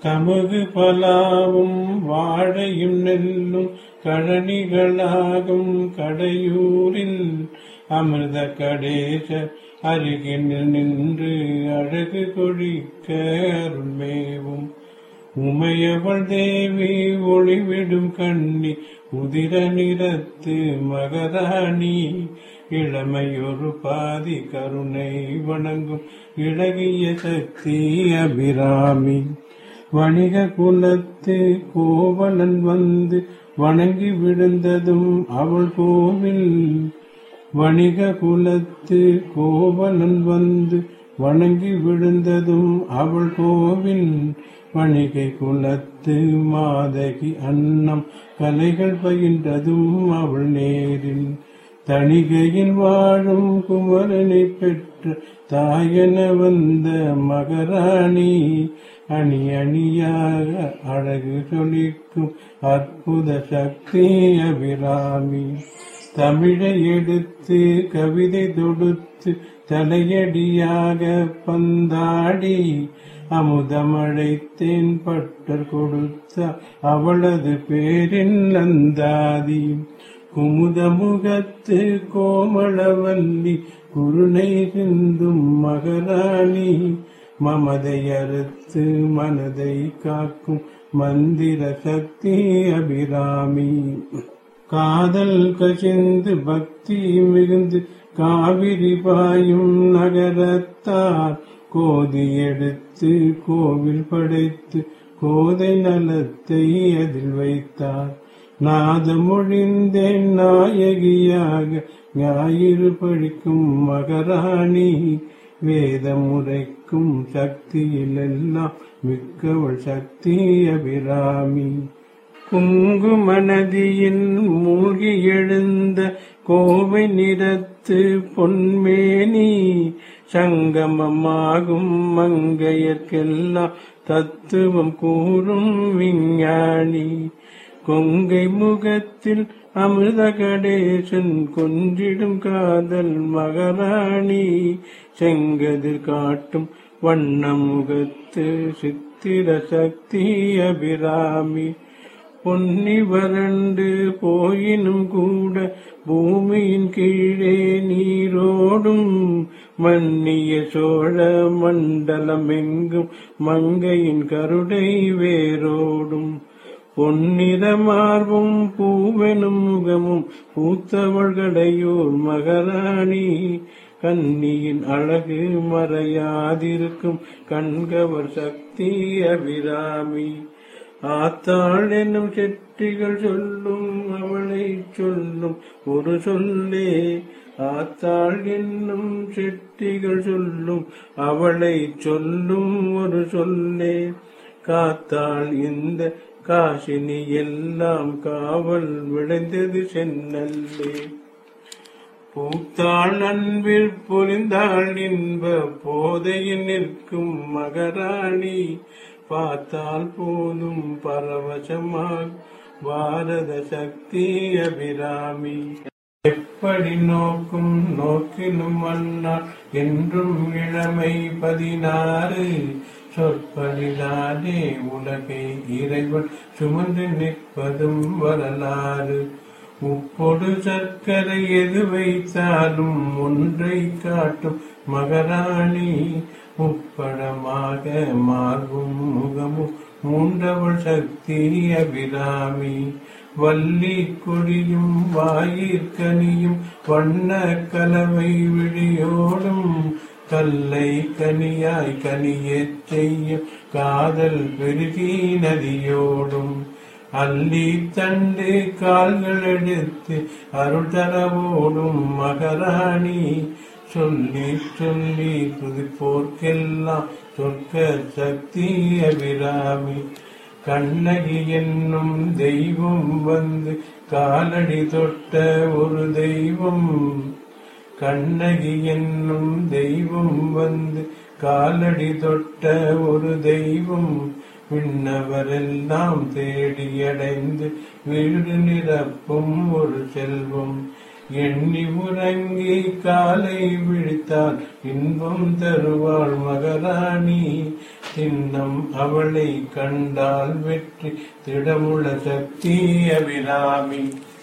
கமுகு பலாவும் வாழையும் நெல்லும் கழனிகளாகும் கடையூரில் அமிர்த கடேச அருகில் நின்று அழகு கொழிக்க அருள்மேவும் உமையவள் தேவி ஒளிவிடும் கண்ணி உதிர நிறத்து மகராணி இளமையொரு பாதி கருணை வணங்கும் இழகிய சக்தி அபிராமி வணிக குலத்து கோவலன் வந்து வணங்கி விழுந்ததும் அவள் கோவில் வணிக குலத்து கோவலன் வந்து வணங்கி விழுந்ததும் அவள் கோவில் வணிகை குலத்து மாதகி அன்னம் கலைகள் பயின்றதும் அவள் நேரில் தணிகையில் வாழும் குமரனை பெற்ற தாயென வந்த மகராணி அணி அணியாக அழகு சொலிக்கும் அற்புத சக்தி அபிராமி தமிழை எடுத்து கவிதை தொடுத்து தலையடியாக பந்தாடி அமுதமழைத்தேன் பட்டர் கொடுத்த அவளது பேரில் நந்தாதி குமுதமுகத்து கோமளவல்லி குருணை சிந்தும் மகராணி மமதை அறுத்து மனதை காக்கும் மந்திர சக்தி அபிராமி காதல் கசிந்து பக்தி மிகுந்து காவிரி பாயும் நகரத்தார் கோதி எடுத்து கோவில் படைத்து கோதை நலத்தை அதில் வைத்தார் நாதமொழிந்தேன் நாயகியாக ஞாயிறு பழிக்கும் மகராணி வேதமுறைக்கும் சக்தியிலெல்லாம் மிக்கவள் சக்தி அபிராமி குங்கும நதியில் மூழ்கி எழுந்த கோவை நிறத்து பொன்மேனி சங்கமமாகும் மங்கையர்க்கெல்லாம் தத்துவம் கூறும் விஞ்ஞானி கொங்கை முகத்தில் அமிர்த கடேசன் கொஞ்சிடும் காதல் மகராணி செங்கதிர் காட்டும் வண்ண முகத்து சித்திர சக்தி அபிராமி பொன்னி வறண்டு போயினும் கூட பூமியின் கீழே நீரோடும் மன்னிய சோழ மண்டலம் எங்கும் மங்கையின் கருடை வேரோடும் பொன்னிற மார்பும் பூவெனும் முகமும் பூத்தவள்கடையூர் மகராணி கன்னியின் அழகு மறையாதிருக்கும் கண்கவர் சக்தி அபிராமி ஆத்தாள் என்னும் செட்டிகள் சொல்லும் அவளை சொல்லும் ஒரு சொல்லே ஆத்தாள் என்னும் செட்டிகள் சொல்லும் அவளை சொல்லும் ஒரு சொல்லே காத்தாள் இந்த காசினி எல்லாம் காவல் விளைந்தது சென்னல்லே பூத்தாள் அன்பில் பொலிந்தாள் இன்ப போதையில் நிற்கும் மகராணி பார்த்தால் போதும் பரவசமாக பாரத சக்தி அபிராமி எப்படி நோக்கும் நோக்கிலும் மன்னார் என்றும் இளமை பதினாறு சொற்படிதானே உலகை இறைவன் சுமந்து நிற்பதும் வரலாறு உப்பொடு சர்க்கரை எது வைத்தாலும் ஒன்றை காட்டும் மகராணி உப்படமாக மார்பும் முகமும் மூன்றவள் சக்தி அபிராமி வள்ளி கொடியும் வாயிற்கனியும் வண்ண கலவை விழியோடும் கல்லை கனியாய் கனியச் செய்யும் காதல் பெருகி நதியோடும் அள்ளி தண்டு கால்கள் எடுத்து அருள் தரவோடும் மகராணி சொல்லி சொல்லி துதிப்போர்க்கெல்லாம் சொற்க சக்தி அபிராமி கண்ணகி என்னும் தெய்வம் வந்து காலடி தொட்ட ஒரு தெய்வம் கண்ணகி என்னும் தெய்வம் வந்து காலடி தொட்ட ஒரு தெய்வம் விண்ணவரெல்லாம் தேடியடைந்து வீடு நிரப்பும் ஒரு செல்வம் எண்ணி உறங்கி காலை விழித்தால் இன்பம் தருவாள் மகராணி தின்னம் அவளை கண்டால் வெற்றி திடமுள்ள சக்தி அபிராமி